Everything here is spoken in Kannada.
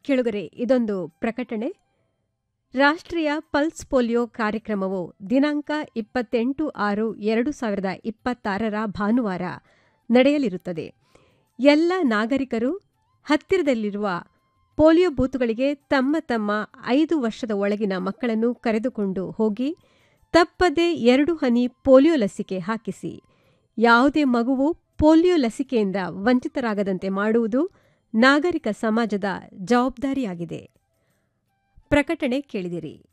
ಕೆಳಗರೆ ಇದೊಂದು ಪ್ರಕಟಣೆ ರಾಷ್ಟ್ರೀಯ ಪಲ್ಸ್ ಪೋಲಿಯೋ ಕಾರ್ಯಕ್ರಮವು ದಿನಾಂಕ ಇಪ್ಪತ್ತೆಂಟು ಆರು ಎರಡು ಸಾವಿರದ ಇಪ್ಪತ್ತಾರರ ಭಾನುವಾರ ನಡೆಯಲಿರುತ್ತದೆ ಎಲ್ಲ ನಾಗರಿಕರು ಹತ್ತಿರದಲ್ಲಿರುವ ಪೋಲಿಯೋ ಬೂತ್ಗಳಿಗೆ ತಮ್ಮ ತಮ್ಮ ಐದು ವರ್ಷದ ಒಳಗಿನ ಮಕ್ಕಳನ್ನು ಕರೆದುಕೊಂಡು ಹೋಗಿ ತಪ್ಪದೆ ಎರಡು ಹನಿ ಪೋಲಿಯೋ ಲಸಿಕೆ ಹಾಕಿಸಿ ಯಾವುದೇ ಮಗುವು ಪೋಲಿಯೋ ಲಸಿಕೆಯಿಂದ ವಂಚಿತರಾಗದಂತೆ ಮಾಡುವುದು ನಾಗರಿಕ ಸಮಾಜದ ಜವಾಬ್ದಾರಿಯಾಗಿದೆ ಪ್ರಕಟಣೆ ಕೇಳಿದಿರಿ